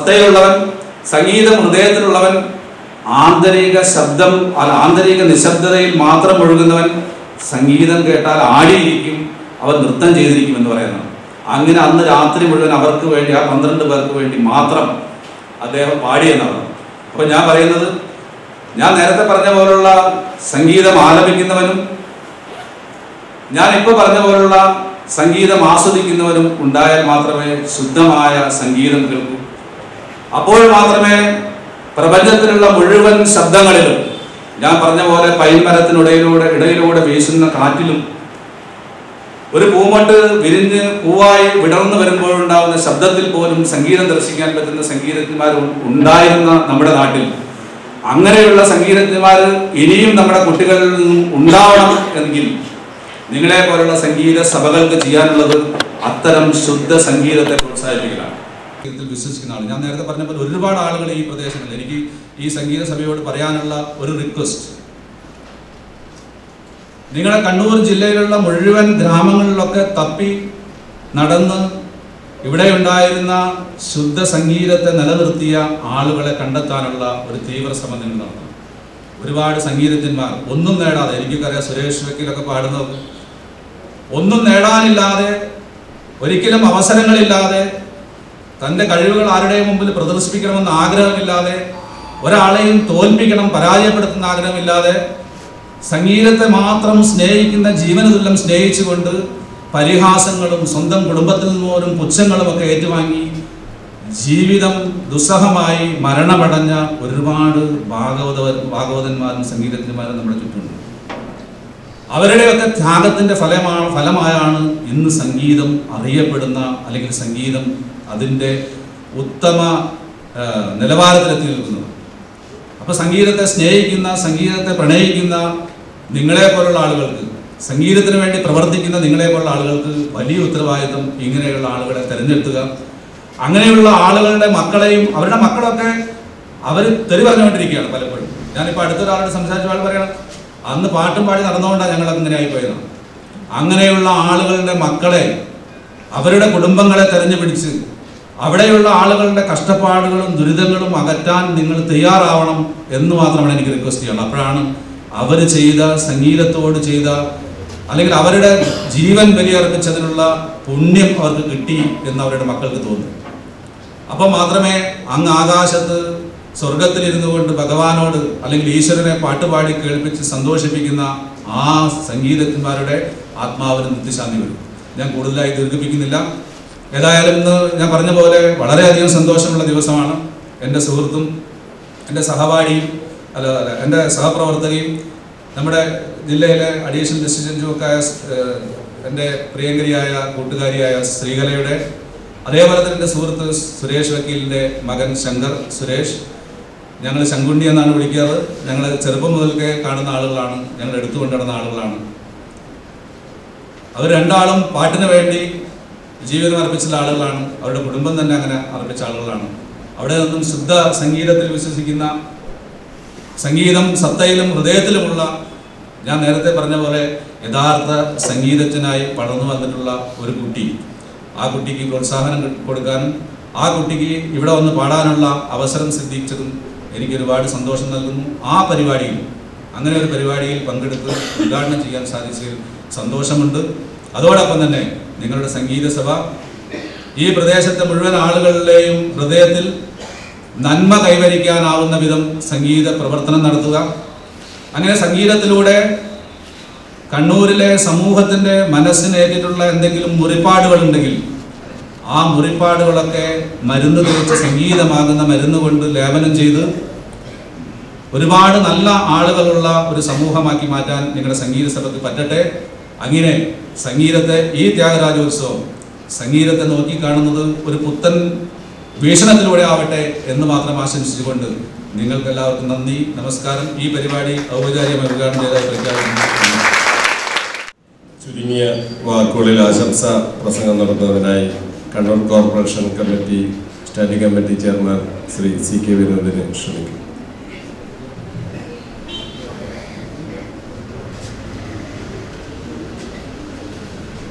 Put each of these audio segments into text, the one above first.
സത്തയിലുള്ളവൻ സംഗീതം ഹൃദയത്തിലുള്ളവൻ ആന്തരിക ശബ്ദം അല്ല ആന്തരിക നിശബ്ദതയിൽ മാത്രം ഒഴുകുന്നവൻ സംഗീതം കേട്ടാൽ ആടിയിരിക്കും അവൻ നൃത്തം ചെയ്തിരിക്കും എന്ന് പറയുന്നത് അങ്ങനെ അന്ന് രാത്രി മുഴുവൻ അവർക്ക് വേണ്ടി ആ പന്ത്രണ്ട് പേർക്ക് വേണ്ടി മാത്രം അദ്ദേഹം പാടിയെന്നാണ് അപ്പൊ ഞാൻ പറയുന്നത് ഞാൻ നേരത്തെ പറഞ്ഞ പോലുള്ള സംഗീതം ആലപിക്കുന്നവനും ഞാൻ ഇപ്പൊ പറഞ്ഞ പോലുള്ള സംഗീതം ആസ്വദിക്കുന്നവനും ഉണ്ടായാൽ മാത്രമേ ശുദ്ധമായ സംഗീതം കേൾക്കൂ അപ്പോൾ മാത്രമേ പ്രപഞ്ചത്തിലുള്ള മുഴുവൻ ശബ്ദങ്ങളിലും ഞാൻ പറഞ്ഞ പോലെ പൈൻമരത്തിനിടയിലൂടെ ഇടയിലൂടെ വീശുന്ന കാറ്റിലും ഒരു പൂമട്ട് വിരിഞ്ഞ് പൂവായി വിടർന്നു വരുമ്പോഴുണ്ടാകുന്ന ശബ്ദത്തിൽ പോലും സംഗീതം ദർശിക്കാൻ പറ്റുന്ന സംഗീതജ്ഞന്മാർ ഉണ്ടായിരുന്ന നമ്മുടെ നാട്ടിൽ അങ്ങനെയുള്ള സംഗീതജ്ഞന്മാർ ഇനിയും നമ്മുടെ കുട്ടികളിൽ നിന്നും ഉണ്ടാവണം എങ്കിൽ നിങ്ങളെ പോലുള്ള സംഗീത സഭകൾക്ക് ചെയ്യാനുള്ളത് അത്തരം ശുദ്ധ സംഗീതത്തെ പ്രോത്സാഹിപ്പിക്കലാണ് സംഗീതത്തിൽ വിശ്വസിക്കുന്ന ആൾ ഞാൻ നേരത്തെ പറഞ്ഞ പോലെ ഒരുപാട് ആളുകൾ ഈ പ്രദേശങ്ങളിൽ എനിക്ക് ഈ സംഗീത സഭയോട് പറയാനുള്ള ഒരു റിക്വസ്റ്റ് നിങ്ങളുടെ കണ്ണൂർ ജില്ലയിലുള്ള മുഴുവൻ ഗ്രാമങ്ങളിലൊക്കെ തപ്പി നടന്ന് ഇവിടെ ഉണ്ടായിരുന്ന ശുദ്ധ സംഗീതത്തെ നിലനിർത്തിയ ആളുകളെ കണ്ടെത്താനുള്ള ഒരു തീവ്ര ശ്രമം നിങ്ങൾ നടത്തണം ഒരുപാട് സംഗീതജ്ഞന്മാർ ഒന്നും നേടാതെ എനിക്കൊക്കെ അറിയാം സുരേഷ് വക്കീലൊക്കെ പാടുന്നത് ഒന്നും നേടാനില്ലാതെ ഒരിക്കലും അവസരങ്ങളില്ലാതെ തൻ്റെ കഴിവുകൾ ആരുടെയും മുമ്പിൽ പ്രദർശിപ്പിക്കണമെന്ന് ആഗ്രഹമില്ലാതെ ഒരാളെയും തോൽപ്പിക്കണം പരാജയപ്പെടുത്തുന്ന ആഗ്രഹമില്ലാതെ സംഗീതത്തെ മാത്രം സ്നേഹിക്കുന്ന ജീവനതുല്യം സ്നേഹിച്ചുകൊണ്ട് പരിഹാസങ്ങളും സ്വന്തം കുടുംബത്തിൽ നിന്ന് പോലും പുച്ഛങ്ങളും ഒക്കെ ഏറ്റുവാങ്ങി ജീവിതം ദുസ്സഹമായി മരണമടഞ്ഞ ഒരുപാട് ഭാഗവത ഭാഗവതന്മാരും സംഗീതജ്ഞന്മാരും നമ്മുടെ ചുറ്റുമുണ്ട് അവരുടെയൊക്കെ ത്യാഗത്തിന്റെ ഫലമാണ് ഫലമായാണ് ഇന്ന് സംഗീതം അറിയപ്പെടുന്ന അല്ലെങ്കിൽ സംഗീതം അതിൻ്റെ ഉത്തമ ആ, നിലവാരത്തിലെത്തി നിൽക്കുന്നത് അപ്പൊ സംഗീതത്തെ സ്നേഹിക്കുന്ന സംഗീതത്തെ പ്രണയിക്കുന്ന നിങ്ങളെ പോലുള്ള ആളുകൾക്ക് സംഗീതത്തിന് വേണ്ടി പ്രവർത്തിക്കുന്ന നിങ്ങളെ പോലുള്ള ആളുകൾക്ക് വലിയ ഉത്തരവാദിത്വം ഇങ്ങനെയുള്ള ആളുകളെ തിരഞ്ഞെടുത്തുക അങ്ങനെയുള്ള ആളുകളുടെ മക്കളെയും അവരുടെ മക്കളൊക്കെ അവർ തെറി പറഞ്ഞുകൊണ്ടിരിക്കുകയാണ് പലപ്പോഴും ഞാനിപ്പോൾ അടുത്തൊരാളോട് സംസാരിച്ച ആൾ പറയണം അന്ന് പാട്ടും പാടി നടന്നുകൊണ്ടാണ് ഞങ്ങളൊക്കെ ഇങ്ങനെ ആയിപ്പോയത് അങ്ങനെയുള്ള ആളുകളുടെ മക്കളെ അവരുടെ കുടുംബങ്ങളെ തെരഞ്ഞു പിടിച്ച് അവിടെയുള്ള ആളുകളുടെ കഷ്ടപ്പാടുകളും ദുരിതങ്ങളും അകറ്റാൻ നിങ്ങൾ തയ്യാറാവണം എന്ന് മാത്രമാണ് എനിക്ക് റിക്വസ്റ്റ് ചെയ്യുള്ളത് അപ്പോഴാണ് അവർ ചെയ്ത സംഗീതത്തോട് ചെയ്ത അല്ലെങ്കിൽ അവരുടെ ജീവൻ ബലിയർപ്പിച്ചതിനുള്ള പുണ്യം അവർക്ക് കിട്ടി എന്ന് അവരുടെ മക്കൾക്ക് തോന്നും അപ്പം മാത്രമേ അങ്ങ് ആകാശത്ത് സ്വർഗത്തിലിരുന്നു കൊണ്ട് ഭഗവാനോട് അല്ലെങ്കിൽ ഈശ്വരനെ പാട്ടുപാടി കേൾപ്പിച്ച് സന്തോഷിപ്പിക്കുന്ന ആ സംഗീതജ്ഞന്മാരുടെ ആത്മാവിന് നിത്യശാന്തി വരും ഞാൻ കൂടുതലായി ദീർഘിപ്പിക്കുന്നില്ല ഏതായാലും ഇന്ന് ഞാൻ പറഞ്ഞ പോലെ വളരെയധികം സന്തോഷമുള്ള ദിവസമാണ് എൻ്റെ സുഹൃത്തും എൻ്റെ സഹപാഠിയും അല്ല അല്ല എൻ്റെ സഹപ്രവർത്തകയും നമ്മുടെ ജില്ലയിലെ അഡീഷണൽ ഡിസ്ട്രിക്ട് ജഡ്ജുമൊക്കെ എൻ്റെ പ്രിയങ്കരിയായ കൂട്ടുകാരിയായ ശ്രീകലയുടെ അതേപോലെ തന്നെ എൻ്റെ സുഹൃത്ത് സുരേഷ് വക്കീലിൻ്റെ മകൻ ശങ്കർ സുരേഷ് ഞങ്ങൾ ശങ്കുണ്ടി എന്നാണ് വിളിക്കാറ് ഞങ്ങൾ ചെറുപ്പം മുതൽക്കേ കാണുന്ന ആളുകളാണ് ഞങ്ങൾ എടുത്തുകൊണ്ട് നടന്ന ആളുകളാണ് അവർ രണ്ടാളും പാട്ടിന് വേണ്ടി ജീവിതം അർപ്പിച്ചുള്ള ആളുകളാണ് അവരുടെ കുടുംബം തന്നെ അങ്ങനെ അർപ്പിച്ച ആളുകളാണ് അവിടെ നിന്നും ശുദ്ധ സംഗീതത്തിൽ വിശ്വസിക്കുന്ന സംഗീതം സത്തയിലും ഹൃദയത്തിലുമുള്ള ഞാൻ നേരത്തെ പറഞ്ഞ പോലെ യഥാർത്ഥ സംഗീതജ്ഞനായി വളർന്നു വന്നിട്ടുള്ള ഒരു കുട്ടി ആ കുട്ടിക്ക് പ്രോത്സാഹനം കൊ- കൊടുക്കാനും ആ കുട്ടിക്ക് ഇവിടെ വന്ന് പാടാനുള്ള അവസരം സിദ്ധിച്ചതും എനിക്ക് ഒരുപാട് സന്തോഷം നൽകുന്നു ആ പരിപാടിയിൽ അങ്ങനെ ഒരു പരിപാടിയിൽ പങ്കെടുത്ത് ഉദ്ഘാടനം ചെയ്യാൻ സാധിച്ചതിൽ സന്തോഷമുണ്ട് അതോടൊപ്പം തന്നെ നിങ്ങളുടെ സംഗീത സഭ ഈ പ്രദേശത്തെ മുഴുവൻ ആളുകളുടെയും ഹൃദയത്തിൽ നന്മ കൈവരിക്കാനാവുന്ന വിധം സംഗീത പ്രവർത്തനം നടത്തുക അങ്ങനെ സംഗീതത്തിലൂടെ കണ്ണൂരിലെ സമൂഹത്തിന്റെ മനസ്സിനേറ്റിട്ടുള്ള എന്തെങ്കിലും മുറിപ്പാടുകൾ ഉണ്ടെങ്കിൽ ആ മുറിപ്പാടുകളൊക്കെ മരുന്ന് തേച്ച് സംഗീതമാകുന്ന മരുന്ന് കൊണ്ട് ലേപനം ചെയ്ത് ഒരുപാട് നല്ല ആളുകളുള്ള ഒരു സമൂഹമാക്കി മാറ്റാൻ നിങ്ങളുടെ സംഗീത സഭയ്ക്ക് പറ്റട്ടെ അങ്ങനെ സംഗീതത്തെ ഈ ത്യാഗരാജോത്സവം സംഗീതത്തെ നോക്കിക്കാണുന്നത് ഒരു പുത്തൻ വീക്ഷണത്തിലൂടെ ആവട്ടെ എന്ന് മാത്രം ആശംസിച്ചുകൊണ്ട് നിങ്ങൾക്ക് എല്ലാവർക്കും നന്ദി നമസ്കാരം ഈ പരിപാടി ഔപചാരികമായി ഉദ്ഘാടനം ചെയ്തതായി പ്രഖ്യാപിക്കുന്നു ചുരുങ്ങിയ വാക്കുകളിൽ ആശംസ പ്രസംഗം നടത്തുന്നതിനായി Kannur corporation committee standing committee chairman Shri C K വിനോദിനെ ക്ഷണിക്കും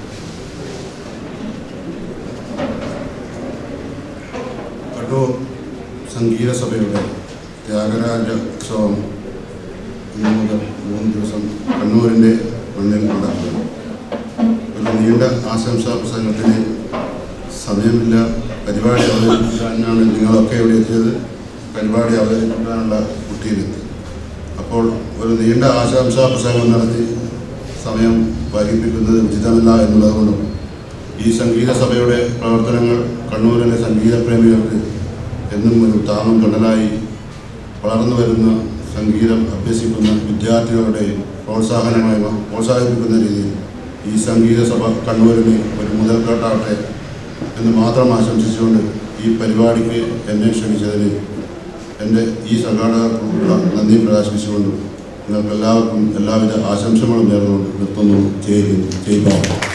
കണ്ണൂർ സംഗീത സഭയുടെ ത്യാഗരാജ ഉത്സവം ഇന്നു മുതൽ മൂന്ന് ദിവസം കണ്ണൂരിൻ്റെ മണ്ണിൽ നടക്കുന്നു ഒരു നീണ്ട ആശംസാ പ്രസംഗത്തിന് സമയമില്ല പരിപാടി അവതരിപ്പിക്കാനാണ് നിങ്ങളൊക്കെ ഇവിടെ എത്തിയത് പരിപാടി അവതരിപ്പിക്കാനുള്ള കുട്ടിയിലെത്തി അപ്പോൾ ഒരു നീണ്ട ആശംസാ പ്രസംഗം നടത്തി സമയം വൈകിപ്പിക്കുന്നത് ഉചിതമല്ല എന്നുള്ളതുകൊണ്ടും ഈ സംഗീത സഭയുടെ പ്രവർത്തനങ്ങൾ കണ്ണൂരിലെ സംഗീത പ്രേമികൾക്ക് എന്നും ഒരു താങ്ങും തണലായി വളർന്നു വരുന്ന സംഗീതം അഭ്യസിക്കുന്ന വിദ്യാർത്ഥികളുടെ പ്രോത്സാഹനമായി പ്രോത്സാഹിപ്പിക്കുന്ന രീതിയിൽ ഈ സംഗീത സഭ കണ്ണൂരിന് ഒരു മുതൽക്കേട്ടാവട്ടെ എന്ന് മാത്രം ആശംസിച്ചുകൊണ്ട് ഈ പരിപാടിക്ക് എന്നെ ക്ഷണിച്ചതിന് എൻ്റെ ഈ സംഘാടകർക്കുള്ള നന്ദി പ്രകാശിപ്പിച്ചുകൊണ്ടും നിങ്ങൾക്ക് എല്ലാവർക്കും എല്ലാവിധ ആശംസകളും നേർന്നുകൊണ്ട് നിർത്തുന്നു ചെയ്യുന്നു ചെയ്യുന്നു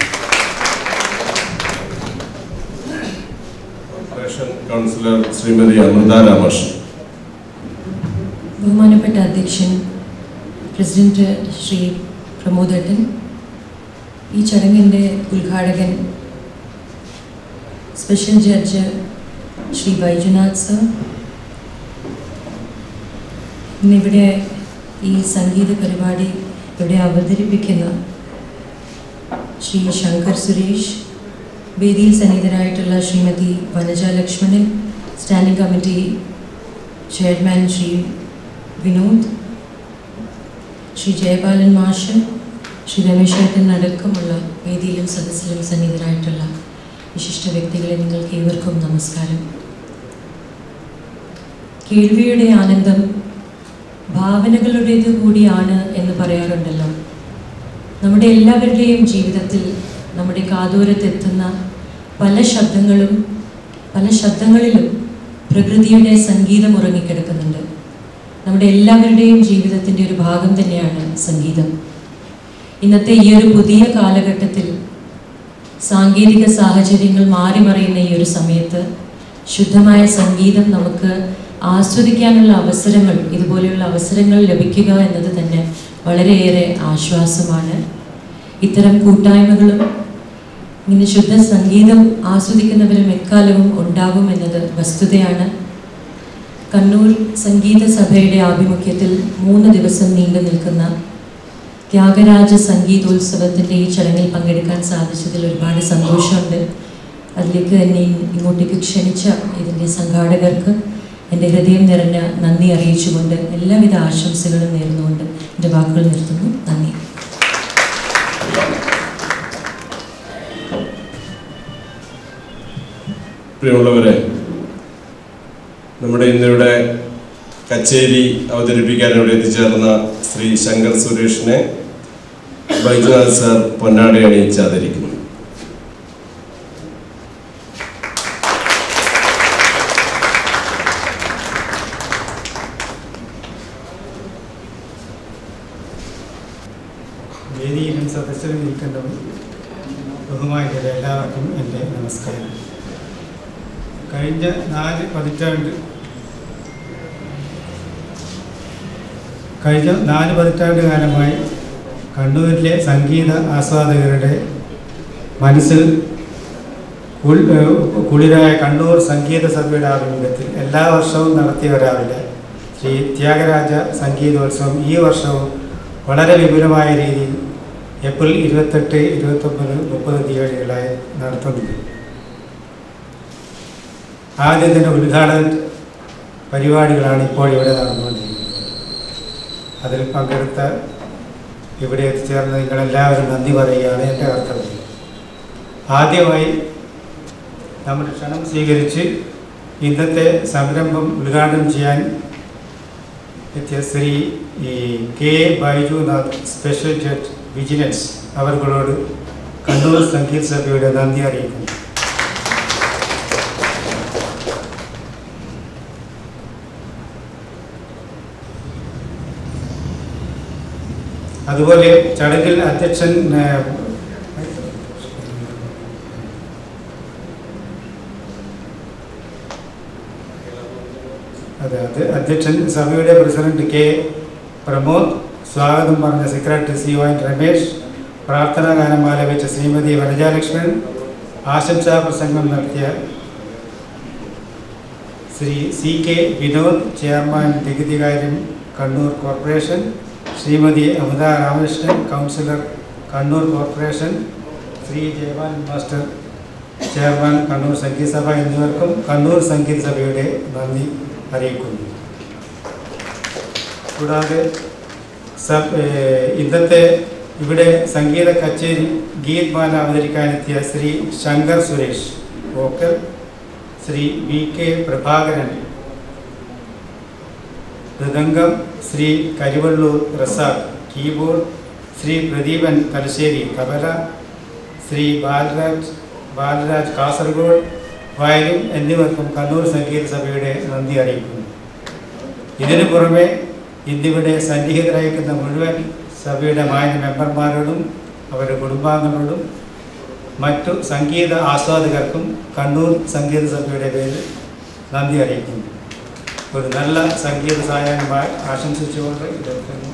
കോർപ്പറേഷൻ കൗൺസിലർ ശ്രീമതി അമൃത രാമകൃഷ്ണൻ ബഹുമാനപ്പെട്ട അധ്യക്ഷൻ പ്രസിഡന്റ് ശ്രീ പ്രമോദേട്ടൻ ഈ ചടങ്ങിൻ്റെ ഉദ്ഘാടകൻ special judge Shri Vaidyanath sir ഇന്നിവിടെ ഈ സംഗീത പരിപാടി ഇവിടെ അവതരിപ്പിക്കുന്ന ശ്രീ ശങ്കർ സുരേഷ് വേദിയിൽ സന്നിധരായിട്ടുള്ള Shrimati Vanaja Lakshmanan standing committee chairman Shri Vinod Shri Jayapalan മാഷൻ ശ്രീ രമേശ് ഏട്ടൻ അടക്കമുള്ള വേദിയിലും സദസ്സിലും സന്നിധരായിട്ടുള്ള വിശിഷ്ട വ്യക്തികളെ നിങ്ങൾക്ക് ഏവർക്കും നമസ്കാരം കേൾവിയുടെ ആനന്ദം ഭാവനകളുടേത് കൂടിയാണ് എന്ന് പറയാറുണ്ടല്ലോ നമ്മുടെ എല്ലാവരുടെയും ജീവിതത്തിൽ നമ്മുടെ കാതോരത്തെത്തുന്ന പല ശബ്ദങ്ങളും പല ശബ്ദങ്ങളിലും പ്രകൃതിയുടെ സംഗീതം ഉറങ്ങിക്കിടക്കുന്നുണ്ട് നമ്മുടെ എല്ലാവരുടെയും ജീവിതത്തിൻ്റെ ഒരു ഭാഗം തന്നെയാണ് സംഗീതം ഇന്നത്തെ ഈ ഒരു പുതിയ കാലഘട്ടത്തിൽ സാങ്കേതിക സാഹചര്യങ്ങൾ മാറിമറിയുന്ന ഈ ഒരു സമയത്ത് ശുദ്ധമായ സംഗീതം നമുക്ക് ആസ്വദിക്കാനുള്ള അവസരങ്ങൾ ഇതുപോലെയുള്ള അവസരങ്ങൾ ലഭിക്കുക എന്നത് തന്നെ വളരെയേറെ ആശ്വാസമാണ് ഇത്തരം കൂട്ടായ്മകളും ഇങ്ങനെ ശുദ്ധ സംഗീതം ആസ്വദിക്കുന്നവരും എക്കാലവും ഉണ്ടാകും എന്നത് വസ്തുതയാണ് കണ്ണൂർ സംഗീത സഭയുടെ ആഭിമുഖ്യത്തിൽ മൂന്ന് ദിവസം നീണ്ടു നിൽക്കുന്ന ത്യാഗരാജ സംഗീതോത്സവത്തിൻ്റെ ഈ ചടങ്ങിൽ പങ്കെടുക്കാൻ സാധിച്ചതിൽ ഒരുപാട് സന്തോഷമുണ്ട് അതിലേക്ക് എന്നെ ഇങ്ങോട്ടേക്ക് ക്ഷണിച്ച ഇതിൻ്റെ സംഘാടകർക്ക് എൻ്റെ ഹൃദയം നിറഞ്ഞ നന്ദി അറിയിച്ചുകൊണ്ട് എല്ലാവിധ ആശംസകളും നേർന്നുകൊണ്ട് എൻ്റെ വാക്കുകൾ നിർത്തുന്നു നന്ദി പ്രിയമുള്ളവരെ നമ്മുടെ ഇന്നിവിടെ കച്ചേരി അവതരിപ്പിക്കാൻ ഇവിടെ എത്തിച്ചേർന്ന ശ്രീ ശങ്കർ സുരേഷിനെ വൈദ്യനാഥ് സാർ പൊന്നാടി അണിയിച്ച് ആദരിക്കുന്നു വേദിയിലും സദസ്സിലും നിൽക്കേണ്ടവർ ബഹുമാനിയുടെ എല്ലാവർക്കും എൻ്റെ നമസ്കാരം കഴിഞ്ഞ നാല് പതിറ്റാണ്ട് കഴിഞ്ഞ നാല് പതിറ്റാണ്ട് കാലമായി കണ്ണൂരിലെ സംഗീത ആസ്വാദകരുടെ മനസ്സിൽ കുൾ- ഏഹ് കുളിരായ കണ്ണൂർ സംഗീത സഭയുടെ ആഭിമുഖ്യത്തിൽ എല്ലാ വർഷവും നടത്തി വരാറില്ല ശ്രീ ത്യാഗരാജ സംഗീതോത്സവം ഈ വർഷവും വളരെ വിപുലമായ രീതിയിൽ ഏപ്രിൽ ഇരുപത്തെട്ട് ഇരുപത്തൊമ്പത് മുപ്പത് തീയതികളായി നടത്തുന്നുണ്ട് ആദ്യം തന്നെ ഉദ്ഘാടന പരിപാടികളാണ് ഇപ്പോൾ ഇവിടെ നടന്നുകൊണ്ടിരിക്കുന്നത് അതിൽ പങ്കെടുത്ത ഇവിടെ എത്തിച്ചേർന്ന നിങ്ങളെല്ലാവരും നന്ദി പറയുകയാണ് എൻ്റെ കർത്തവ്യം ആദ്യമായി നമ്മുടെ ക്ഷണം സ്വീകരിച്ച് ഇന്നത്തെ സംരംഭം ഉദ്ഘാടനം ചെയ്യാൻ എത്തിയ Shri E K Baijunath special judge vigilance അവർകളോട് കണ്ണൂർ സംഗീത സഭയുടെ നന്ദി അറിയിക്കുന്നു അതുപോലെ ചടങ്ങിൽ അധ്യക്ഷൻ ഏഹ്, അതെ അത് അധ്യക്ഷൻ സഭയുടെ പ്രസിഡന്റ് കെ പ്രമോദ് സ്വാഗതം പറഞ്ഞ secretary C O N Ramesh പ്രാർത്ഥനാ ഗാനം ആലപിച്ച ശ്രീമതി വനജാലക്ഷ്മൺ ആശംസാ പ്രസംഗം നടത്തിയ Shri C K Vinod chairman നികുതി കാര്യം Kannur corporation Shrimati Amitha Ramakrishnan councillor Kannur corporation Shri Jayapal master chairman Kannur സംഗീത സഭ എന്നിവർക്കും കണ്ണൂർ സംഗീത സഭയുടെ നന്ദി അറിയിക്കുന്നു കൂടാതെ സബ് ഏഹ് ഇന്നത്തെ ഇവിടെ സംഗീത കച്ചേരി ഗീത് മാല അവതരിക്കാനെത്തിയ Shri Shankar Suresh vocal Shri V K Prabhakaran mridangam Shri Karivellur Prasad keyboard Shri Pradeepan Thalassery tabla Shri Balaraj Balaraj Kasaragod violin എന്നിവർക്കും കണ്ണൂർ സംഗീത സഭയുടെ നന്ദി അറിയിക്കുന്നു ഇതിനു പുറമെ ഇന്നിവിടെ സന്നിഹിതരായിരിക്കുന്ന മുഴുവൻ സഭയുടെ മാന്യ മെമ്പർമാരോടും അവരുടെ കുടുംബാംഗങ്ങളോടും മറ്റു സംഗീത ആസ്വാദകർക്കും കണ്ണൂർ സംഗീത സഭയുടെ പേരിൽ നന്ദി അറിയിക്കുന്നു ഒരു നല്ല സംഗീത സായാഹ്നം ആശംസിച്ചുകൊണ്ട് ഇതെത്തുന്നു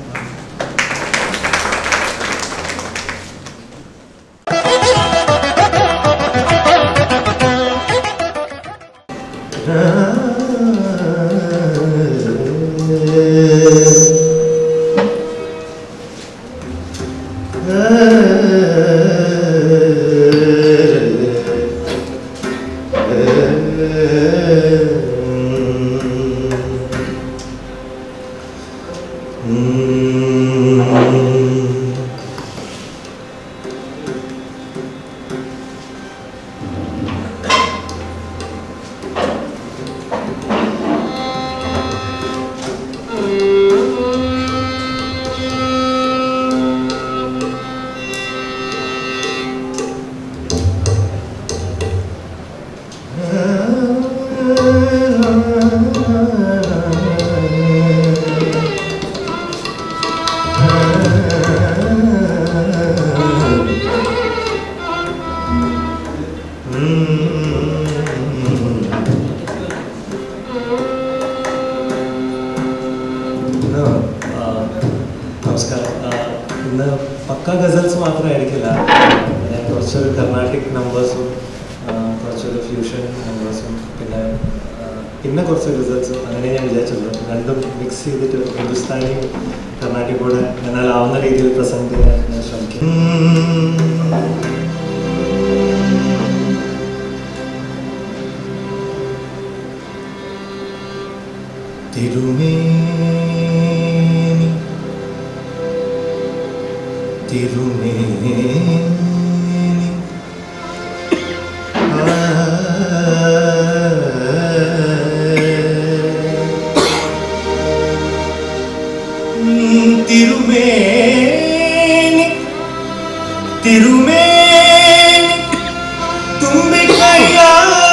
ഇന്ന് ആ, നമസ്കാരം ആ, ഇന്ന് പക്ക ഗസൽസ് മാത്രമായിരിക്കില്ല ഞാൻ കുറച്ചൊരു കർണാട്ടിക് നമ്പേഴ്സും കുറച്ചൊരു ഫ്യൂഷൻ നമ്പേഴ്സും പിന്നെ ആ, പിന്നെ കുറച്ച് റിസൾട്ട്സും അങ്ങനെ ഞാൻ വിചാരിച്ചുള്ളൂ രണ്ടും മിക്സ് ചെയ്തിട്ട് ഹിന്ദുസ്ഥാനിയും കർണാട്ടിക് കൂടെ എന്നാലാവുന്ന രീതിയിൽ പ്രസന്റ് ചെയ്യാൻ ഞാൻ ശ്രമിക്കും തിരുമേനി തിരുമേനി തിരുമേനി തിരുമേനി തുമ്പിക്കയ്യാ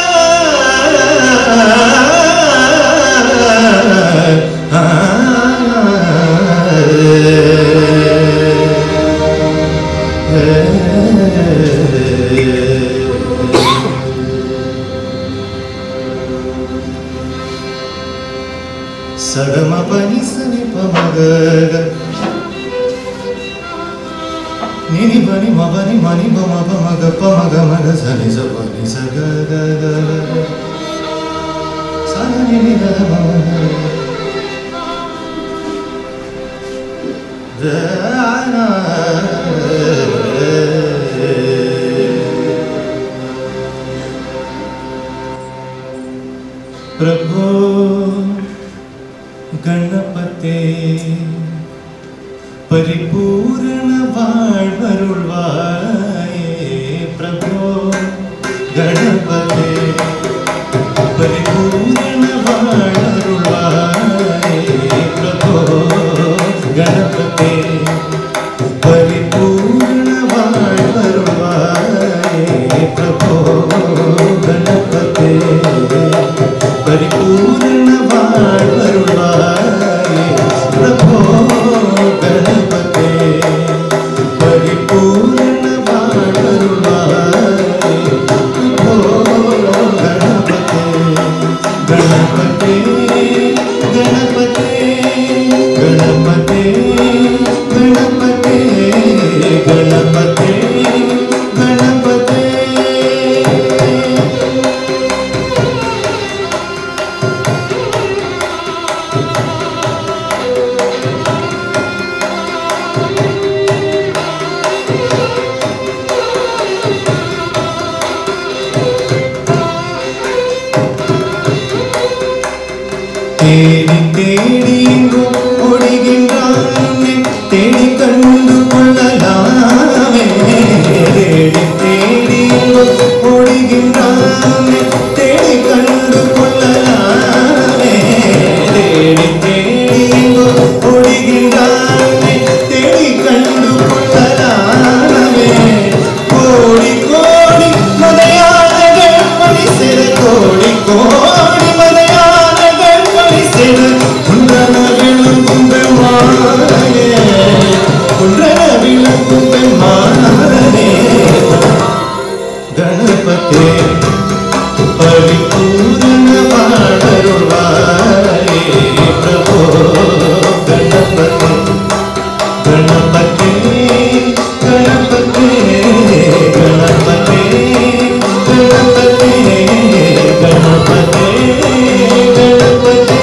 സഗമ പനി സനി പമഗ నిని బని మబని మని బమ బమగ పమగ మగ సని స పని స గ గ గ సని ని గ మమ దానా പ്രഭോ ഗണപതേ പരിപൂർണ വാഴ്വരുൾവായേ പ്രഭോ ഗണപതേ പരിപൂർണ വാഴ്വരുൾവായേ പ്രഭോ ഗണപതേ പരിപൂർണ വാഴ്വരുൾവായേ പ്രഭോ ഗണപതേ പരിപൂർണ വാഴ്വരുൾവായേ പ്രഭോ ഗണപതേ പരിപൂർണ വാഴ്വരുൾവായേ പ്രഭോ ഗണപതേ ഗണപതേ ഗണപതേ ഗണപതേ ഗണപതേ ഗണപതേ ഗണപതേ தேடி தேடி எங்கும் ஓடுகின்றானே தேடி கண்டு கொள்ளலாமே தேடி தேடி எங்கும் ஓடுகின்றானே தேடி கண்டு கொள்ளலாமே தேடி தேடி எங்கும் ஓடுகின்றானே தேடி கண்டு கொள்ளலாமே கோடி கோடி மலையாளர்கள் பரிசிற கோடி கோடி மலையாளர்கள் பரிசிற குன்றன விழுங்கும் பெருமானே குன்றன விழுங்கும் பெருமானே கணபதே பரிபூரண பாடருள்வாயே பிரபோ கணபதே गणपते गणपते गणपते गणपते गणपते गणपते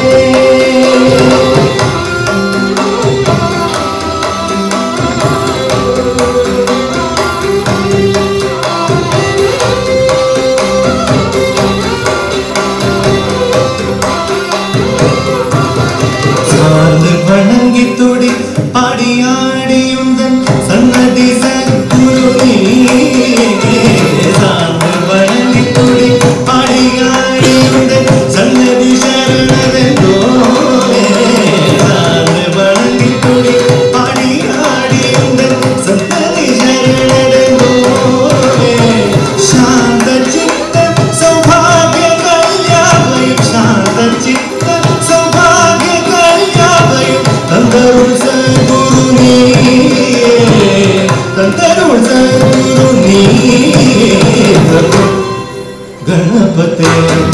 சார்ந்து வணங்கி துடி பாடியாடியுந்தன் சன்னதி சத்குருனி சார்ந்து வணங்கி துடி பாடியாடியுந்தன் சன்னதி சரணதென்றோமே சார்ந்து வணங்கி துடி பாடியாடியுந்தன் சன்னதி சரணதென்றோமே शान्त चित्त सौभाग्य कल्याणय शान्त चित्त सौभाग्य कल्याणय तंतरुण सद्गुरुनी तंतरुण सद्गुरुनी गणपते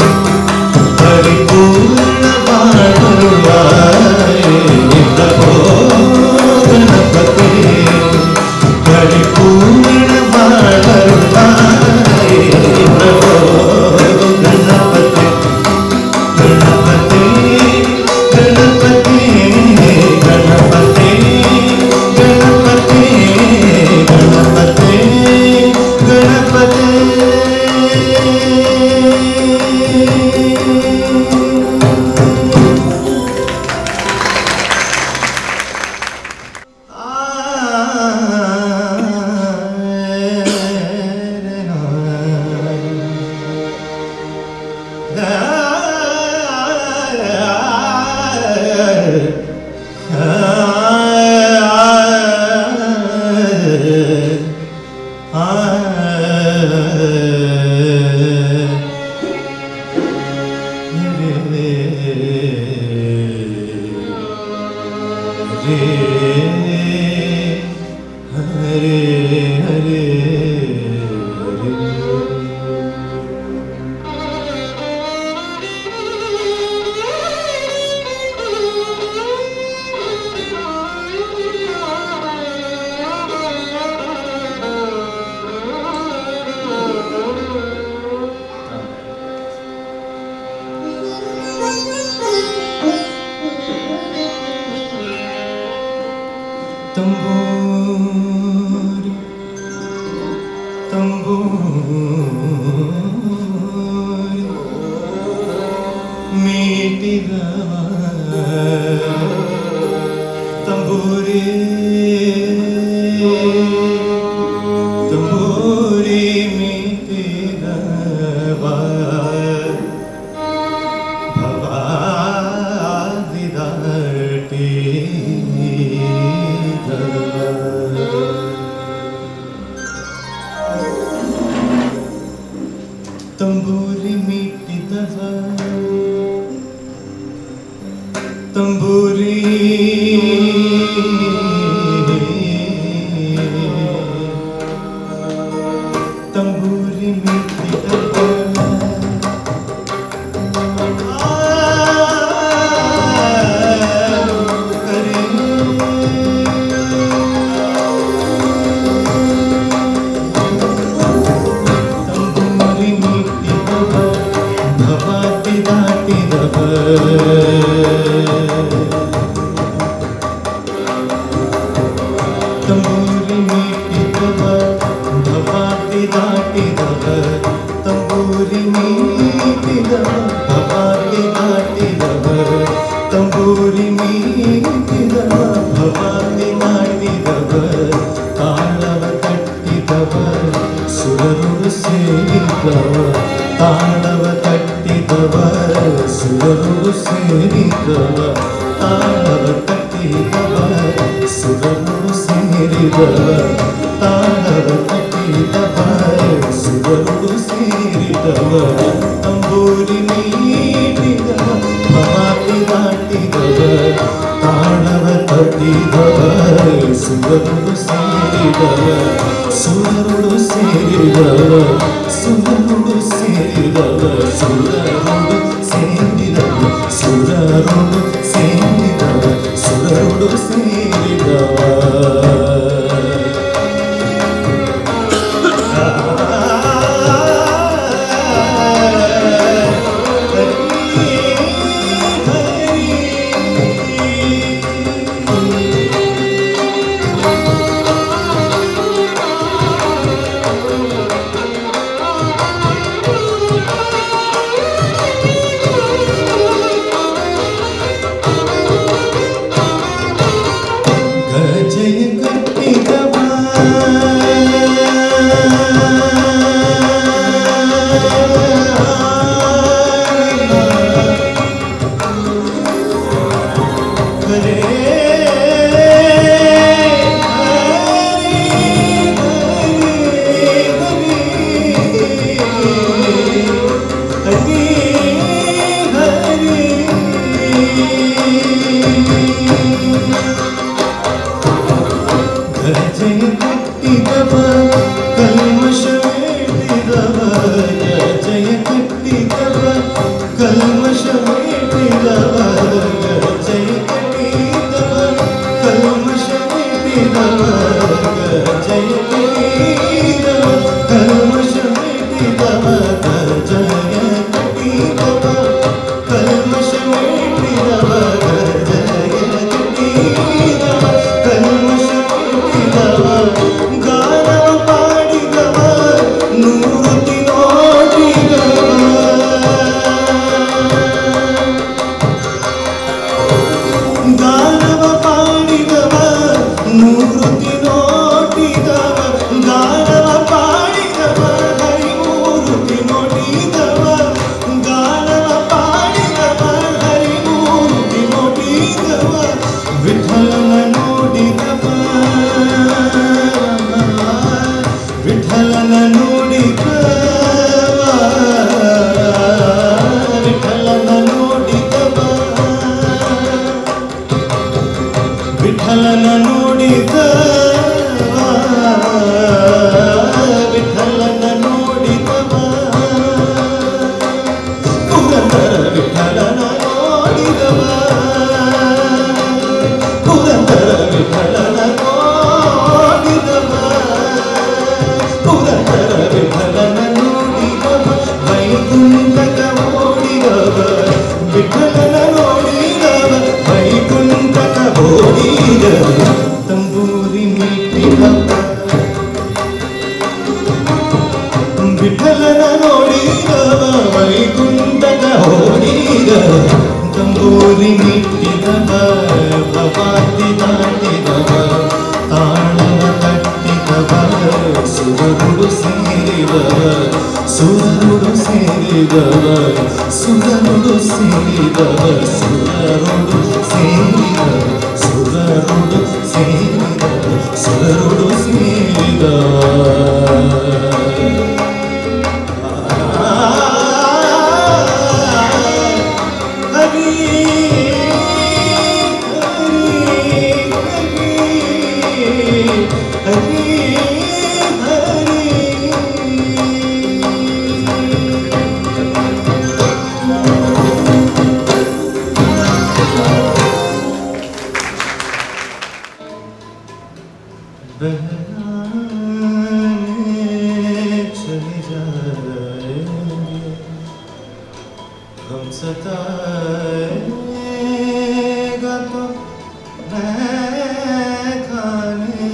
परिपूर्ण पाणुवाय प्रभो गणपते परिपूर्ण पाणुवाय प्रभो गणपते गणपते गणपते गणपते गणपते गणपते गणपते हरे हरे हरे तंबूरी तंबूरी मीठी गवा तंबूरी तंबूरी मीठी गवा ತಂಬೂರಿ ಮೀಟಿದವ ತಂಬೂರಿ ಸೇರಿದವ ತಾಳವ ಕಟ್ಟಿದವ ಸುರರು ಸೇರಿದವ ತಾಳವ ಕಟ್ಟಿದವ ಸುರರು ಸೇರಿದವ ತಂಬೂರಿ ನೀಡಿದವ ಮಾತಿ ದಾಟಿದವ ತಾಳವ ಕಟ್ಟಿದವ ಸುರರು ಸೇರಿದವ ಸುರರು ಸೇರಿದವ ಸುರರು ಸೇರಿದವ ಸುರರು ಸೇರಿದವ ಸುರರು ಸೇರಿದವ ಸುರರು ಸೇರಿದವ ಗಜಯ ಕಟ್ಟಿದವ ಹರೇ ಹರಿ ಗಜಯ ಕಟ್ಟಿದವ ಕಲ್ಮಶ ಬೇಟಿದವ ಗಜಯ ಕಟ್ಟಿದವ ಕಲ್ಮಶ ಬೇಟಿದವ ಗಜಯ ಕಟ್ಟಿದವ ಕಲ್ಮಶ ಬೇಟಿದವ ಗಜಯ ಕಟ್ಟಿದವ ಕಲ್ಮಶ ಬೇಟಿದವ ಗಜಯ ಕಟ್ಟಿದವ ಕಲ್ಮಶ ಬೇಟಿದವ ಗಜಯ ಕಟ್ಟಿದವ ಕಲ್ಮಶ ಬೇಟಿದವ ಗಾನವ ಪಾಡಿದವ ನೂರುತಿ ನೋಡಿದವ ಗಾನವ ಪಾಡಿದವ ನೂರುತಿ ನೋಡಿದವ ಗಾನವ ಪಾಡಿದವ ಹರಿಮೂರುತಿ ನೋಡಿದವ ಗಾನವ ಪಾಡಿದವ ಹರಿಮೂರುತಿ ನೋಡಿದವ ವಿಠಲನ ನೋಡಿದವ ವಿಠಲನ ನೋಡಿದವ ವಿಠಲನ ನೋಡಿದವ ವಿಠಲನ ನೋಡಿದ ವಿಠಲನ ನೋಡಿದವ ಪುರಂದರ ವಿಠಲನ ನೋಡಿದವ ಪುರಂದರ ವಿಠಲನ ನೋಡಿದವ ಪುರಂದರ ವಿಠಲನ ನೋಡಿದವ ವೈಕುಂಠಕ ಓಡಿದವ ವಿಠಲನ ನೋಡಿದವ ವೈಕುಂಠಕ ಓಡಿದವ ತಂಬೂರಿ ಮೀಟಿದವ ವಿಠಲನ ನೋಡಿದವ ವೈಕುಂಠಕ ಓಡಿದವ ತಂಬೂರಿ ಮೀಟಿದವ ಭವಾತಿ ದಾಟಿದವ ತಾಳವ ಕಟ್ಟಿದವ ಸುರರುಡು ಸೇರಿದವ ಸುರರುಡು ಸೇರಿದವ ಸುರರುಡು ಸೇರಿದವ ಸುರರುಡು ಸೇರಿದವ ಸುರರುಡು ಸೇರಿದವ ಸುರರುಡು ಸೇರಿದವ बहराने चले जाएंगे हम सताएगा तो मैं खाने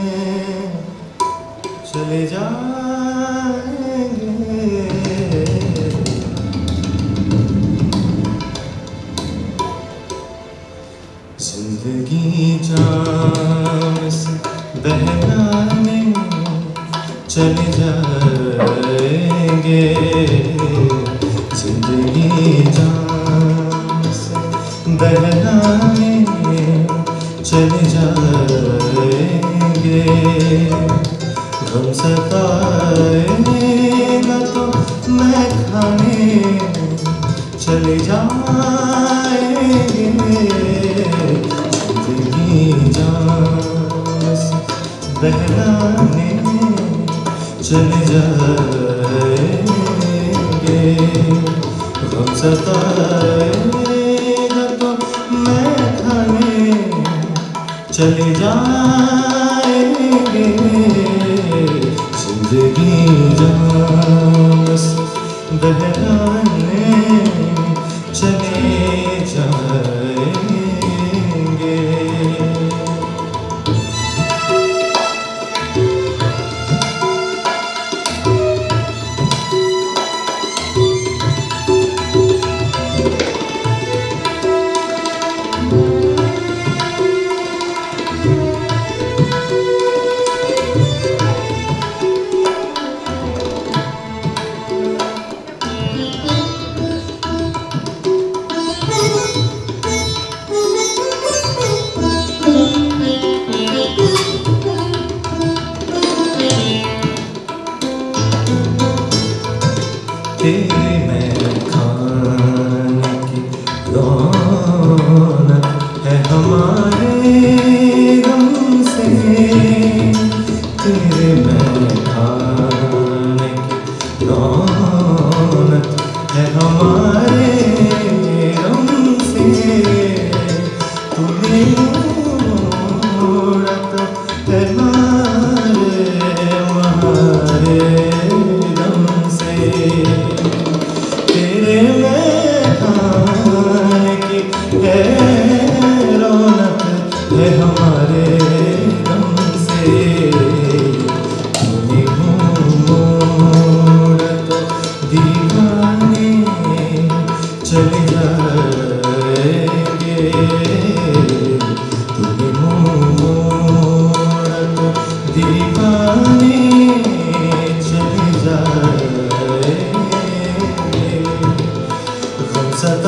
चले जाएंगे जिंदगी जाम से बहलाने चले जाएंगे जिंदगी जाम से बहलाने चले जाएंगे गम सताएगा तो मैं खाने चले जाएंगे जिंदगी जान से बहलाने चले जाएंगे गम सताएगा तो मैं खाने चले जाएंगे जिंदगी जान से बहलाने चले जाएंगे तेरे में खाने की रौनक है हमारे गम से तेरे में खाने की रौनक है हमारे गम से तुम्हें मूरत है हमारे हमारे गम से तेरे में खाने की है रौनक है हमारे गम से तुम्हें मूरत दीवाने चले जाएंगे तुम्हें मूरत दीवाने चले जाएंगे गम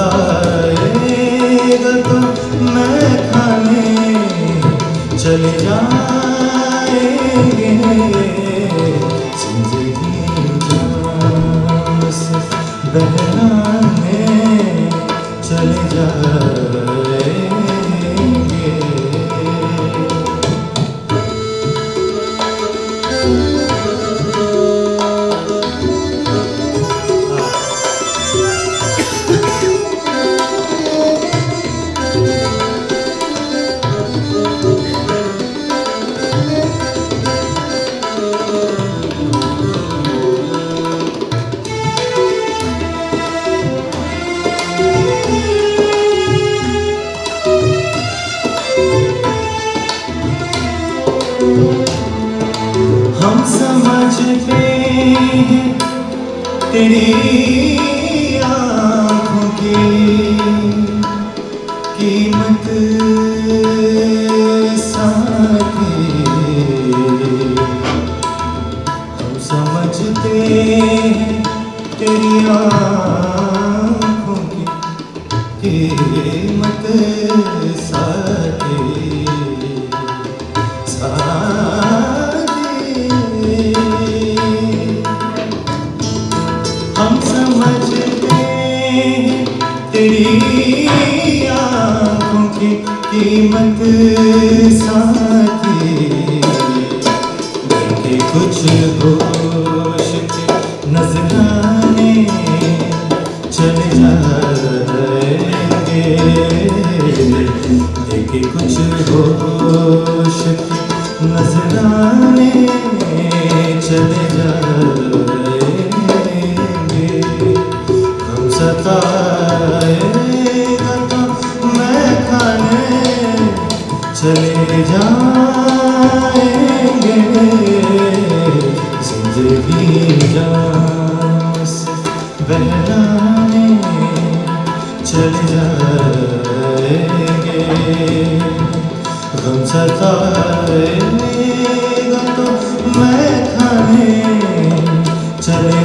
सताएगा तो मैं खाने चले जाएंगे जिंदगी जान से बहलाने चले जाएंगे हम समझते हैं तेरी आंखों की कीमत साथी हम समझते हैं तेरी आंखों की कीमत साथी साथी हम समझते हैं तेरी आंखों की कीमत साथी देखे कुछ होश के नजराने चले जाएंगे देखे कुछ होश के नजराने चले जाएंगे हम सताएगा तो मैं खाने चले जाएंगे जिंदगी जान से बहलाने चले जाएंगे गम सताएगा तो मैं खाने चले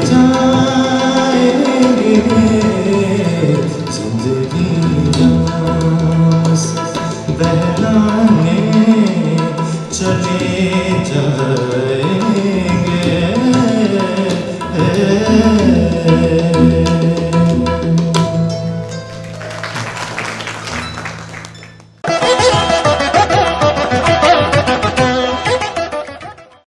जाएंगे जिंदगी जान से चले जाए